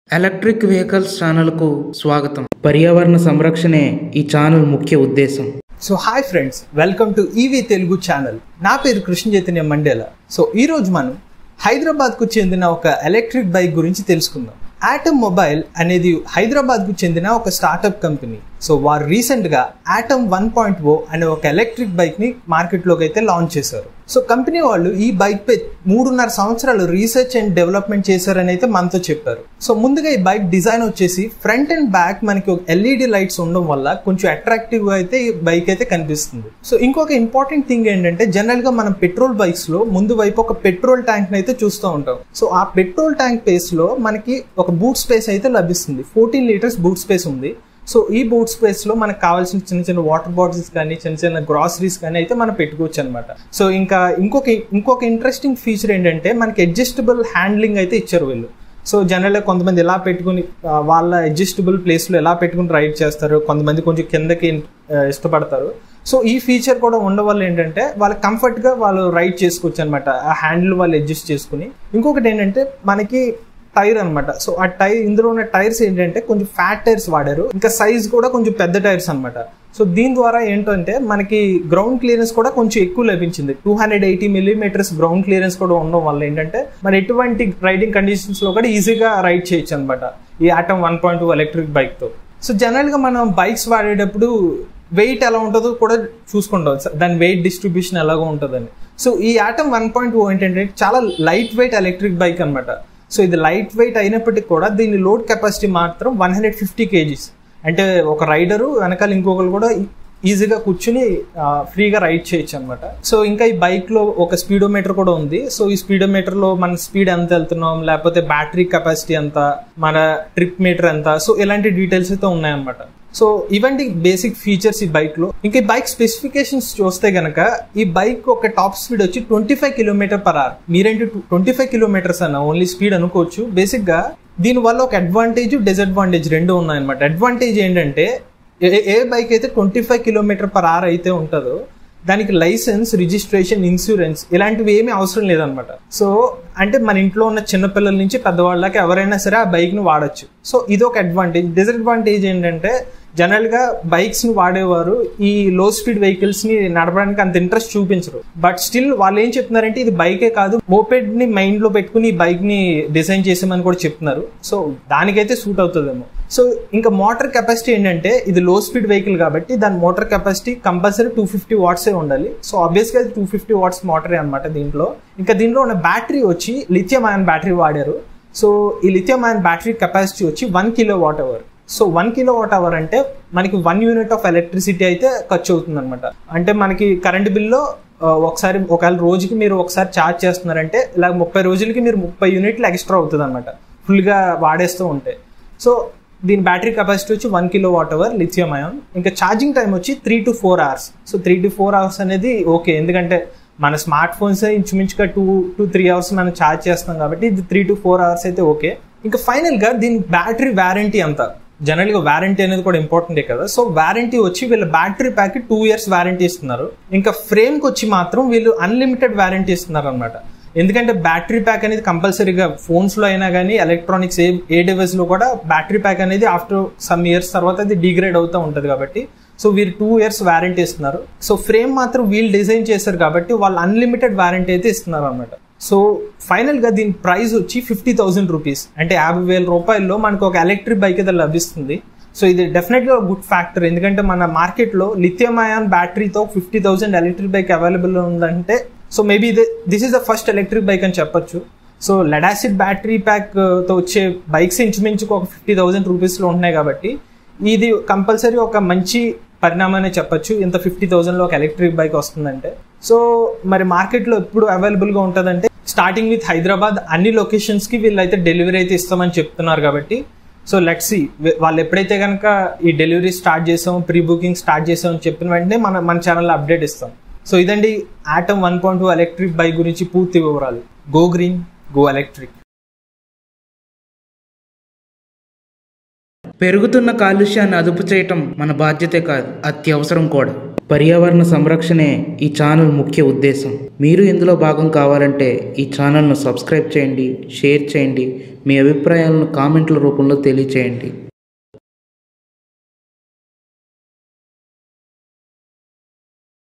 electric vehicles ఛానల్కు స్వాగతం పర్యావరణ సంరక్షణే ఈ ఛానల్ ముఖ్య ఉద్దేశం so hi friends welcome to EV Telugu channel నా పేరు కృష్ణ చైతన్య మండేల సో ఈ రోజు మనం హైదరాబాద్కు చెందిన ఒక ఎలక్ట్రిక్ బైక్ గురించి తెలుసుకుందాం ఆటమ్ మొబైల్ అనేది హైదరాబాద్కు చెందిన ఒక స్టార్టప్ కంపెనీ సో వారు రీసెంట్గా ఆటమ్ వన్ పాయింట్ ఓ అనే ఒక ఎలక్ట్రిక్ బైక్ని మార్కెట్లోకి అయితే లాంచ్ చేశారు సో కంపెనీ వాళ్ళు ఈ బైక్ పై మూడున్నర సంవత్సరాలు రీసెర్చ్ అండ్ డెవలప్మెంట్ చేశారని అయితే మనతో చెప్పారు సో ముందుగా ఈ బైక్ డిజైన్ వచ్చేసి ఫ్రంట్ అండ్ బ్యాక్ మనకి ఒక ఎల్ఈడి లైట్స్ ఉండడం వల్ల కొంచెం అట్రాక్టివ్ గా అయితే ఈ బైక్ అయితే కనిపిస్తుంది సో ఇంకొక ఇంపార్టెంట్ థింగ్ ఏంటంటే జనరల్ గా మనం పెట్రోల్ బైక్స్ లో ముందు వైపు ఒక పెట్రోల్ ట్యాంక్ అయితే చూస్తూ ఉంటాం సో ఆ పెట్రోల్ ట్యాంక్ ప్లేస్ లో మనకి ఒక బూట్ స్పేస్ అయితే లభిస్తుంది ఫోర్టీన్ లీటర్స్ బూట్ స్పేస్ ఉంది సో ఈ బూట్ స్పేస్ లో మనకు కావాల్సిన చిన్న చిన్న వాటర్ బాటిల్స్ కానీ చిన్న చిన్న గ్రాసరీస్ కానీ అయితే మనం పెట్టుకోవచ్చు అనమాట సో ఇంకా ఇంకొక ఇంకొక ఇంట్రెస్టింగ్ ఫీచర్ ఏంటంటే మనకి అడ్జస్టబుల్ హ్యాండ్లింగ్ అయితే ఇచ్చారు వీళ్ళు సో జనరల్గా కొంతమంది ఎలా పెట్టుకుని ఆ, వాళ్ళ అడ్జస్టబుల్ ప్లేస్లో ఎలా పెట్టుకుని రైడ్ చేస్తారు కొంతమంది కొంచెం కిందకి ఆ, ఇష్టపడతారు సో ఈ ఫీచర్ కూడా ఉండడం వల్ల ఏంటంటే వాళ్ళు కంఫర్ట్గా వాళ్ళు రైడ్ చేసుకోవచ్చు అనమాట ఆ హ్యాండిల్ వాళ్ళు అడ్జస్ట్ చేసుకుని ఇంకొకటి ఏంటంటే మనకి టైర్ అన్నమాట సో ఆ టైర్ ఇందులో ఉన్న టైర్స్ ఏంటంటే కొంచెం ఫ్యాట్ టైర్స్ వాడారు ఇంకా సైజ్ కూడా కొంచెం పెద్ద టైర్స్ అన్నమాట సో దీని ద్వారా ఏంటంటే మనకి గ్రౌండ్ క్లియరెన్స్ కూడా కొంచెం ఎక్కువ లభించింది two hundred eighty millimetres ground clearance కూడా ఉండడం వల్ల ఏంటంటే మరి ఎటువంటి రైడింగ్ కండిషన్స్ లో కూడా ఈజీగా రైడ్ చేయొచ్చు అనమాట ఈ Atom one point two electric bike తో సో జనరల్ గా మనం బైక్స్ వాడేటప్పుడు వెయిట్ ఎలా ఉంటుందో కూడా చూసుకుంటాం స- దాని వెయిట్ డిస్ట్రిబ్యూషన్ ఎలాగో ఉంటుందని సో ఈ ఆటమ్ వన్ పాయింట్ ఓ ఏంటంటే చాలా లైట్ వెయిట్ ఎలక్ట్రిక్ బైక్ అనమాట సో ఇది లైట్ వెయిట్ అయినప్పటికీ కూడా దీని లోడ్ కెపాసిటీ మాత్రం వన్ హండ్రెడ్ ఫిఫ్టీ కేజీస్ అంటే ఒక రైడరు వెనకాల ఇంకొకరు కూడా ఈ- ఈజీగా కూర్చుని ఆ, ఫ్రీగా రైడ్ చేయొచ్చు అనమాట సో ఇంకా ఈ బైక్ లో ఒక స్పీడోమీటర్ కూడా ఉంది సో ఈ స్పీడోమీటర్ లో మన స్పీడ్ ఎంత వెళ్తున్నాం లేకపోతే బ్యాటరీ కెపాసిటీ ఎంత మన ట్రిప్ మీటర్ ఎంత సో ఇలాంటి డీటెయిల్స్ అయితే ఉన్నాయన్నమాట సో ఇవంటి బేసిక్ ఫీచర్స్ ఈ బైక్ లో ఇంకా ఈ బైక్ స్పెసిఫికేషన్స్ చూస్తే గనక ఈ బైక్ ఒక టాప్ స్పీడ్ వచ్చి twenty five kilometre per hour మీరేంటి ట్వంటీ ఫైవ్ కిలోమీటర్స్ అన్న ఓన్లీ స్పీడ్ అనుకోవచ్చు బేసిక్ గా దీని వల్ల ఒక అడ్వాంటేజ్ డిసడ్వాంటేజ్ రెండు ఉన్నాయన్నమాట అడ్వాంటేజ్ ఏంటంటే ఏ- ఏ బైక్ అయితే twenty five kilometre per hour అయితే ఉంటుందో దానికి లైసెన్స్ రిజిస్ట్రేషన్ ఇన్సూరెన్స్ ఇలాంటివి ఏమీ అవసరం లేదనమాట సో అంటే మన ఇంట్లో ఉన్న చిన్నపిల్లల నుంచి పెద్దవాళ్ళకి ఎవరైనా సరే ఆ బైక్ ని వాడచ్చు సో ఇది ఒక అడ్వాంటేజ్ డిసడ్వాంటేజ్ ఏంటంటే జనరల్ గా బైక్స్ ని వాడేవారు ఈ లో స్పీడ్ వెహికల్స్ ని నడపడానికి అంత ఇంట్రెస్ట్ చూపించరు బట్ స్టిల్ వాళ్ళు ఏం చెప్తున్నారంటే ఇది బైకే కాదు మోపెడ్ ని మైండ్ లో పెట్టుకుని ఈ బైక్ ని డిజైన్ చేసామని కూడా చెప్తున్నారు సో దానికైతే సూట్ అవుతుందేమో సో ఇంకా మోటార్ కెపాసిటీ ఏంటంటే ఇది లో స్పీడ్ వెహికల్ కాబట్టి దాని motor capacity compulsory two fifty వాట్సే ఉండాలి సో ఆబ్వియస్గా టూ ఫిఫ్టీ వాట్స్ మోటరే అనమాట దీంట్లో ఇంకా దీంట్లో ఉన్న బ్యాటరీ వచ్చి లిథియం అయన్ బ్యాటరీ వాడారు సో ఈ లిథియం అయన్ బ్యాటరీ కెపాసిటీ వచ్చి one kilowatt hour so one kilowatt hour అంటే మనకి వన్ యూనిట్ ఆఫ్ ఎలక్ట్రిసిటీ అయితే ఖర్చు అవుతుంది అనమాట అంటే మనకి కరెంట్ బిల్లో ఒకసారి ఒకవేళ రోజుకి మీరు ఒకసారి ఛార్జ్ చేస్తున్నారంటే ఇలా ముప్పై రోజులకి మీరు ముప్పై యూనిట్లు ఎక్స్ట్రా అవుతుంది అనమాట ఫుల్గా వాడేస్తూ ఉంటే సో దీని బ్యాటరీ కెపాసిటీ వచ్చి one kilowatt hour lithium ion ఇంకా ఛార్జింగ్ టైం వచ్చి three to four hours so three to four hours అనేది ఓకే ఎందుకంటే మన స్మార్ట్ ఫోన్స్ ఇంచుమించుగా టూ టు త్రీ అవర్స్ మనం ఛార్జ్ చేస్తాం కాబట్టి ఇది త్రీ టు ఫోర్ అవర్స్ అయితే ఓకే ఇంకా ఫైనల్ గా దీని బ్యాటరీ వారంటీ అంతా జనరల్ గా వారంటీ అనేది కూడా ఇంపార్టెంటే కదా సో వారంటీ వచ్చి వీళ్ళ battery pack two years warranty ఇస్తున్నారు ఇంకా ఫ్రేమ్ కి వచ్చి మాత్రం వీళ్ళు అన్లిమిటెడ్ వారంటీ ఇస్తున్నారు అనమాట ఎందుకంటే బ్యాటరీ ప్యాక్ అనేది కంపల్సరీగా ఫోన్స్ లో అయినా కానీ ఎలక్ట్రానిక్స్ ఏ ఏ డివైస్ లో కూడా బ్యాటరీ ప్యాక్ అనేది ఆఫ్టర్ సమ్ ఇయర్స్ తర్వాత అది డిగ్రేడ్ అవుతూ ఉంటది కాబట్టి సో వీరు టూ ఇయర్స్ వారంటీ ఇస్తున్నారు సో ఫ్రేమ్ మాత్రం వీళ్ళు డిజైన్ చేశారు కాబట్టి వాళ్ళు అన్లిమిటెడ్ వారంటీ అయితే ఇస్తున్నారు అనమాట సో ఫైనల్ గా దీని ప్రైస్ వచ్చి ఫిఫ్టీ థౌసండ్ రూపీస్ అంటే యాభై వేల రూపాయల్లో మనకు ఒక ఎలక్ట్రిక్ బైక్ అయితే లభిస్తుంది సో ఇది డెఫినెట్ గా గుడ్ ఫ్యాక్టర్ ఎందుకంటే మన మార్కెట్ లో లిథియం అయాన్ బ్యాటరీతో fifty thousand electric bike available ఉందంటే so maybe this is the first electric bike అని చెప్పొచ్చు సో లెడాసిడ్ బ్యాటరీ ప్యాక్ తో వచ్చే బైక్స్ ఇంచుమించుకు ఒక ఫిఫ్టీ థౌసండ్ రూపీస్ లో ఉంటున్నాయి కాబట్టి ఇది కంపల్సరీ ఒక మంచి పరిణామనే చెప్పొచ్చు ఇంత ఫిఫ్టీ థౌసండ్ లో ఒక ఎలక్ట్రిక్ బైక్ వస్తుందంటే సో మరి మార్కెట్ లో ఎప్పుడు అవైలబుల్ గా ఉంటుందంటే స్టార్టింగ్ విత్ హైదరాబాద్ అన్ని లొకేషన్స్ కి వీళ్ళైతే డెలివరీ అయితే ఇస్తామని చెప్తున్నారు కాబట్టి సో లెట్ సి వాళ్ళు ఎప్పుడైతే కనుక ఈ డెలివరీ స్టార్ట్ చేసాం ప్రీ బుకింగ్ స్టార్ట్ చేసాం అని చెప్పిన వెంటనే మన మన ఛానల్లో అప్డేట్ ఇస్తాం సో ఇదండి Atom one point two electric bike గురించి పూర్తి వివరాలు గో గ్రీన్ గో ఎలక్ట్రిక్ పెరుగుతున్న కాలుష్యాన్ని అదుపు చేయటం మన బాధ్యతే కాదు అత్యవసరం కూడా పర్యావరణ సంరక్షణే ఈ ఛానల్ ముఖ్య ఉద్దేశం మీరు ఇందులో భాగం కావాలంటే ఈ ఛానల్ను సబ్స్క్రైబ్ చేయండి షేర్ చేయండి మీ అభిప్రాయాలను కామెంట్ల రూపంలో తెలియచేయండి